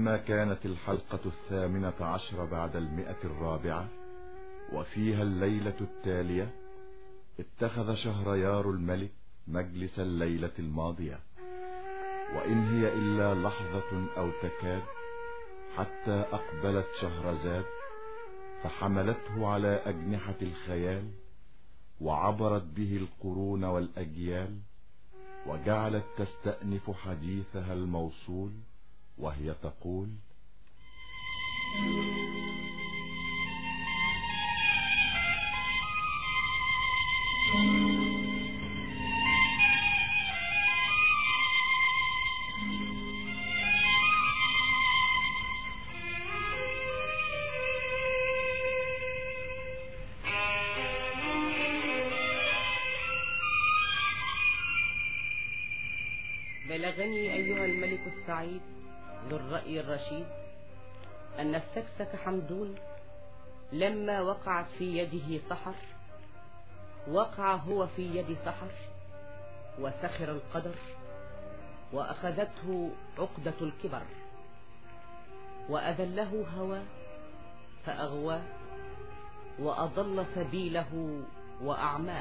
ولما كانت الحلقة الثامنة عشر بعد المئة الرابعة وفيها الليلة التالية اتخذ شهريار الملك مجلس الليلة الماضية وإن هي إلا لحظة أو تكاد حتى أقبلت شهرزاد فحملته على أجنحة الخيال وعبرت به القرون والأجيال وجعلت تستأنف حديثها الموصول وهي تقول بلغني أيها الملك السعيد ذو الرأي الرشيد أن السكسك حمدون لما وقعت في يده سحر وقع هو في يد سحر وسخر القدر وأخذته عقدة الكبر وأذله هوى فأغواه وأضل سبيله وأعماه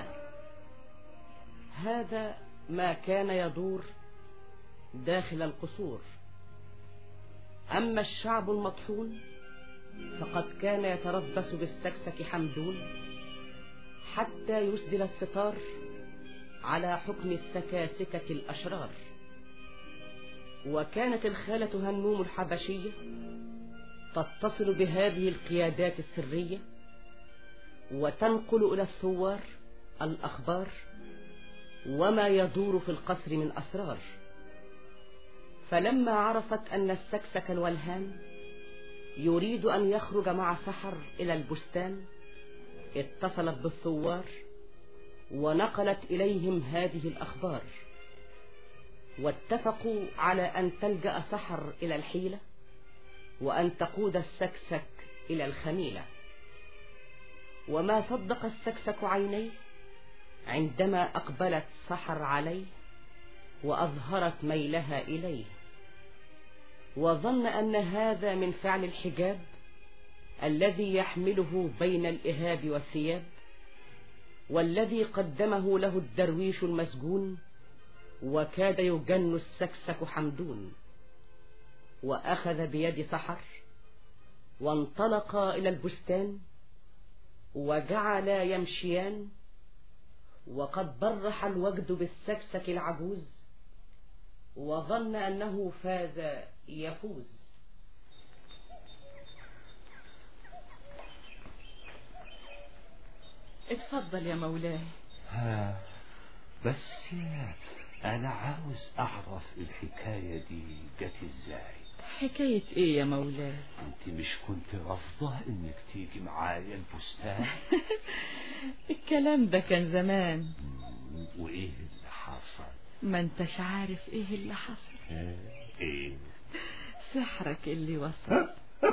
هذا ما كان يدور داخل القصور أما الشعب المطحون فقد كان يتربص بالسكسك حمدون حتى يسدل الستار على حكم السكاسكة الأشرار وكانت الخالة هنوم الحبشية تتصل بهذه القيادات السرية وتنقل إلى الثوار الأخبار وما يدور في القصر من أسرار فلما عرفت أن السكسك الولهان يريد أن يخرج مع سحر إلى البستان اتصلت بالثوار ونقلت إليهم هذه الأخبار واتفقوا على أن تلجأ سحر إلى الحيلة وأن تقود السكسك إلى الخميلة وما صدق السكسك عينيه عندما أقبلت سحر عليه وأظهرت ميلها إليه وظن أن هذا من فعل الحجاب الذي يحمله بين الإهاب والثياب والذي قدمه له الدرويش المسجون وكاد يجن السكسك حمدون وأخذ بيد سحر وانطلقا إلى البستان وجعلا يمشيان وقد برح الوجد بالسكسك العجوز وظن أنه فاز يفوز اتفضل يا مولاي ها بس يا انا عاوز اعرف الحكاية دي جت ازاي حكاية ايه يا مولاي انت مش كنت رافضة انك تيجي معايا البستان الكلام ده كان زمان مم، وايه اللي حصل ما انتش عارف ايه اللي حصل ها، ايه سحرك اللي وصل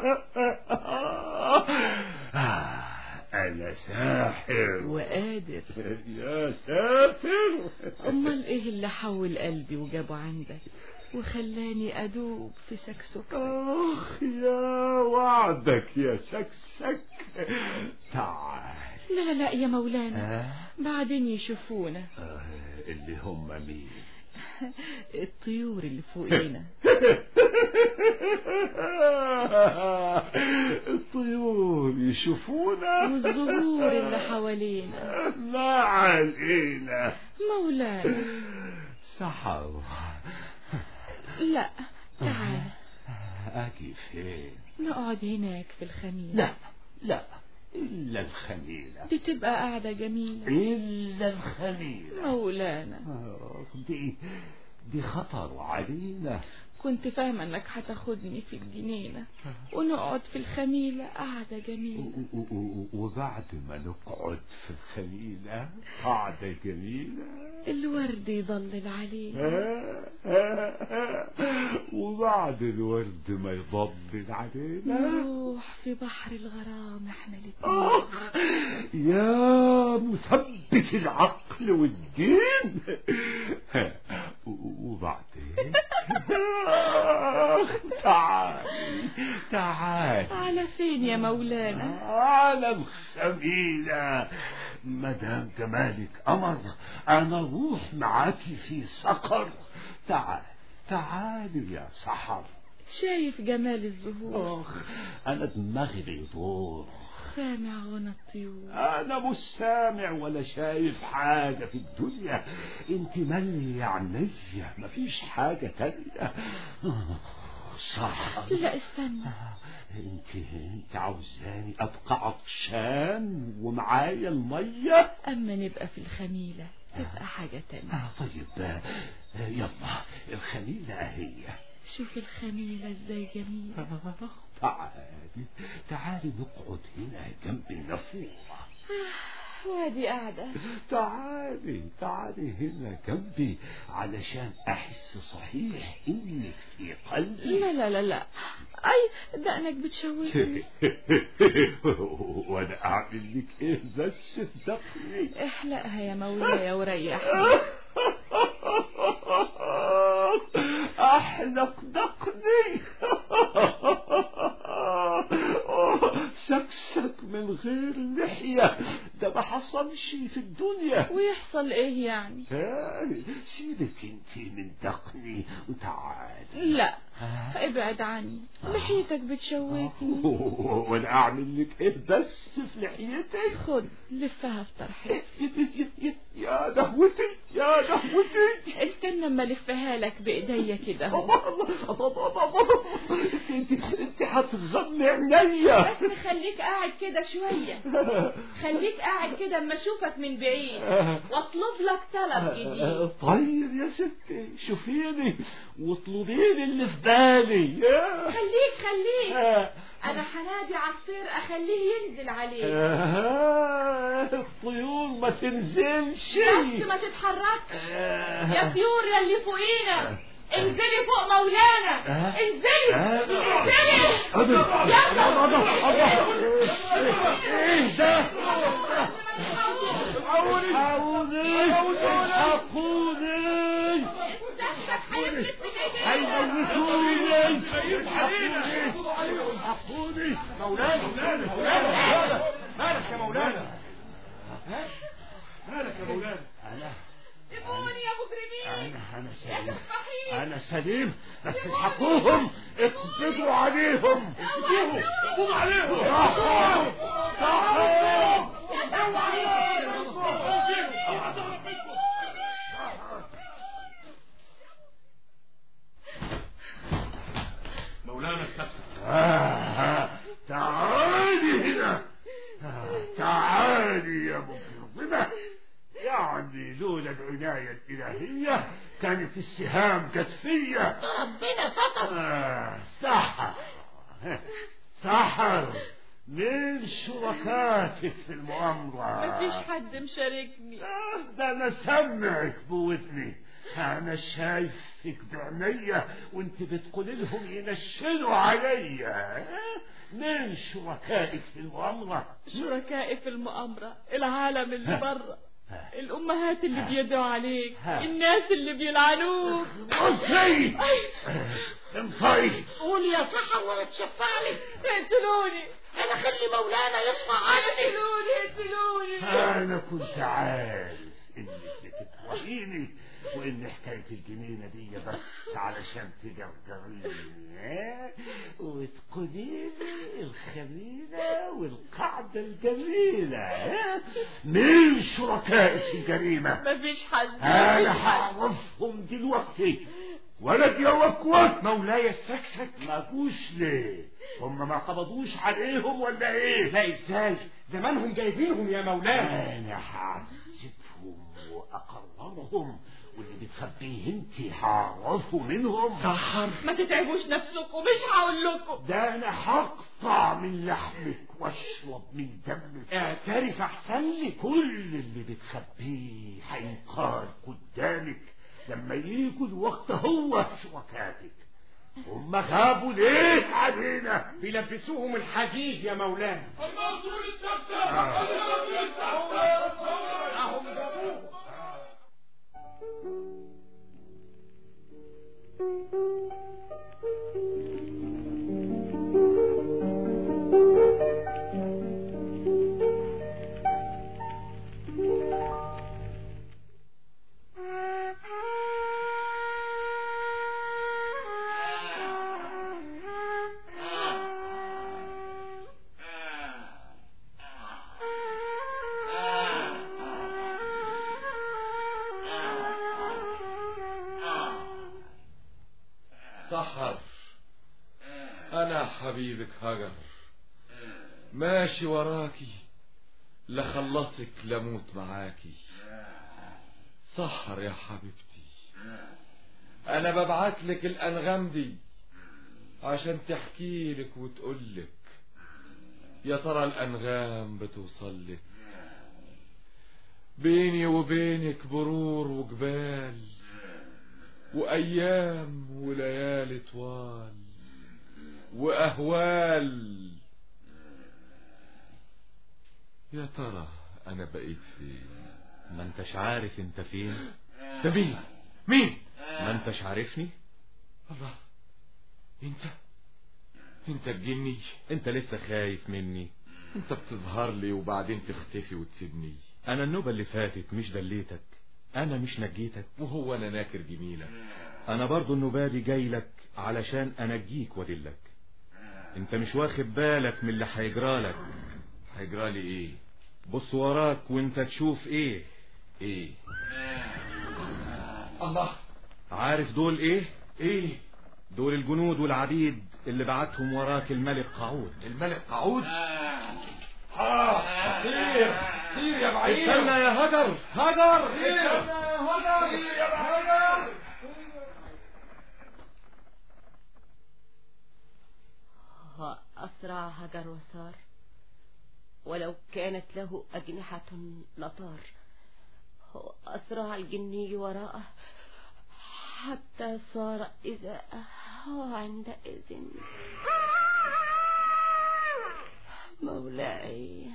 آه، انا ساحر وقادر يا ساتر امال ايه اللي حول قلبي وجابه عندك وخلاني ادوب في سكسك اخ يا وعدك يا سكسك تعال لا لا لا يا مولانا ها؟ بعدين يشوفونا آه، اللي هم مين الطيور اللي فوقينا الطيور يشوفونا والزهور اللي حوالينا ما علينا مولانا سحر لا تعال اجي فين نقعد هناك في الخميل لا لا الا الخميله دي تبقى قاعدة جميلة الا الخميله مولانا آخ، دي دي خطر علينا كنت فاهمة انك هتاخدني في الجنينة ونقعد في الخميلة قعدة جميلة و- و- و- وبعد ما نقعد في الخليلة قعدة جميلة الورد يضلل عليه ها- ها- ها. وبعد الورد ما يضلل علينا نروح في بحر الغرام احنا الاتنين آخ يا مثبت العقل والدين ها، و- وبعدين تعالي تعالي على فين يا مولانا على الخميلة مدام جمالك قمر أنا أروح معاكي في سقر تعال تعالي يا سحر شايف جمال الزهور أخ أنا دماغي بيدور سامع غنى الطيور أنا مش سامع ولا شايف حاجة في الدنيا أنت مالي عينيا مفيش حاجة تانية صح لا استنى انت انت عاوزاني ابقى عطشان ومعايا الميه اما نبقى في الخميلة تبقى حاجة تانية آه طيب آه، يلا الخميله اهي شوف الخميلة ازاي جميلة تعالي تعالي نقعد هنا جنب النافوره وادي قاعدة تعالي تعالي هنا جنبي علشان احس صحيح انك في قلبي لا لا لا لا اي دقنك بتشوشني وانا اعمل لك ايه بس في دقني احلقها يا مولاي وريحني احلق دقني سكسك من غير لحية ده ما حصلش في الدنيا ويحصل ايه يعني هاي، سيبك انت من دقني وتعالي لا ابعد عني لحيتك بتشوكني وانا اعمل لك ايه بس في لحيتك خد لفها في طرحي يا دهوتي يا دهوتي استنى اما الفها لك بايديا كده اهو انت انت هتغمي عينيا بس خليك قاعد كده شوية خليك قاعد كده اما اشوفك من بعيد واطلب لك طلب جديد طيب يا ستي شوفيني واطلبي لي اللي في بالي خليك خليك انا هنادي على الطير اخليه ينزل عليك الطيور ما تنزلش بس ما تتحركش يا طيور يا اللي فوقينا انزلي فوق مولانا انزلي انزلي ايه ده حقوني حقوني هيموتوني حقوني مولانا مولانا مولانا مالك يا مولانا مالك يا مولانا انا سيبوني يا مجرمين انا انا يا سليم سفاحين انا سليم بس الحقوهم اقبضوا عليهم قوموا قوموا عليهم صحوا صحوا مولانا السبسة آه، تعالي هنا آه، تعالي يا مجرمة يعني لولا العناية الإلهية كانت السهام جت فيا ربنا ستر آه، سحر سحر من شركاتك في المؤامرة مفيش حد مشاركني آه، ده أنا سمعك بودني أنا شايفك بعينيا وأنت بتقول لهم ينشلوا عليا آه، من شركائك في المؤامرة شركائي في المؤامرة العالم اللي بره الأمهات اللي بيدعوا عليك الناس اللي بيلعنوك بصي انطي قول يا سحر ولا تشفع لي اقتلوني انا خلي مولانا يصفى عني اقتلوني اقتلوني أنا كنت عارف إنك بتكرهيني وإن حكاية الجنينة دي بس علشان تجرجريني ها؟ وتقولي لي الخليلة والقعدة الجميلة ها؟ من شركائك في الجريمة مفيش حد أنا مفيش حد هعرفهم دلوقتي ولد يا وكوت مولاي السكسك ما جوش ليه هم ما قبضوش عليهم ولا ايه لا ازاي زمانهم جايبينهم يا مولانا انا هعذبهم واقررهم واللي بتخبيه انت هعرفه منهم سحر ما تتعبوش نفسكم مش هقول لكم ده انا هقطع من لحمك واشرب من دمك اعترف احسن لك كل اللي بتخبيه هينقال قدامك لما يجوا الوقت هو شركاتك هم غابوا ليه علينا بيلبسوهم الحديد يا مولانا Thank you. سحر انا حبيبك هجر ماشي وراكي لخلصك لموت معاكي سحر يا حبيبتي انا ببعت لك الانغام دي عشان تحكي لك وتقول لك يا ترى الانغام بتوصل لك بيني وبينك برور وجبال وايام وليالي طوال واهوال يا ترى انا بقيت فين ما انتش عارف انت فين ده مين مين ما انتش عارفني الله انت انت الجني انت لسه خايف مني انت بتظهر لي وبعدين تختفي وتسيبني انا النوبة اللي فاتت مش دليتك انا مش نجيتك وهو انا ناكر جميلك انا برضو النوبة دي جاي لك علشان انجيك وادلك انت مش واخد بالك من اللي هيجرالك هيجرالي ايه بص وراك وانت تشوف ايه ايه الله عارف دول ايه ايه دول الجنود والعبيد اللي بعتهم وراك الملك قعود الملك قعود اه طير طير يا بعيد استنى يا هجر هجر طير يا هجر طير يا هجر أسرع هجر وسار ولو كانت له أجنحة لطار أسرع الجني وراءه حتى صار إذا عندئذ مولاي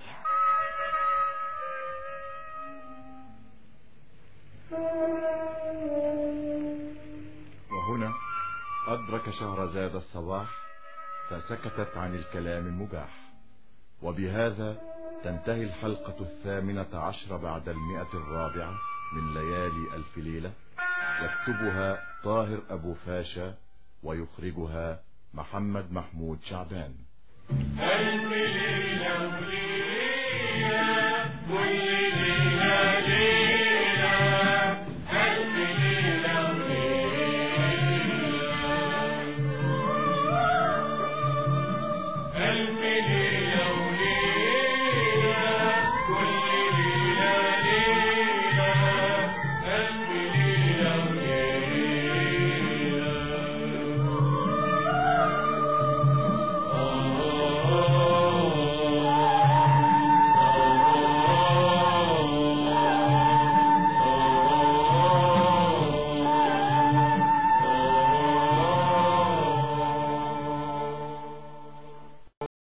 وهنا أدرك شهرزاد الصباح فسكتت عن الكلام المباح وبهذا تنتهي الحلقة الثامنة عشر بعد المئة الرابعة من ليالي ألف ليلة يكتبها طاهر أبو فاشا ويخرجها محمد محمود شعبان ألف ليلة وليلة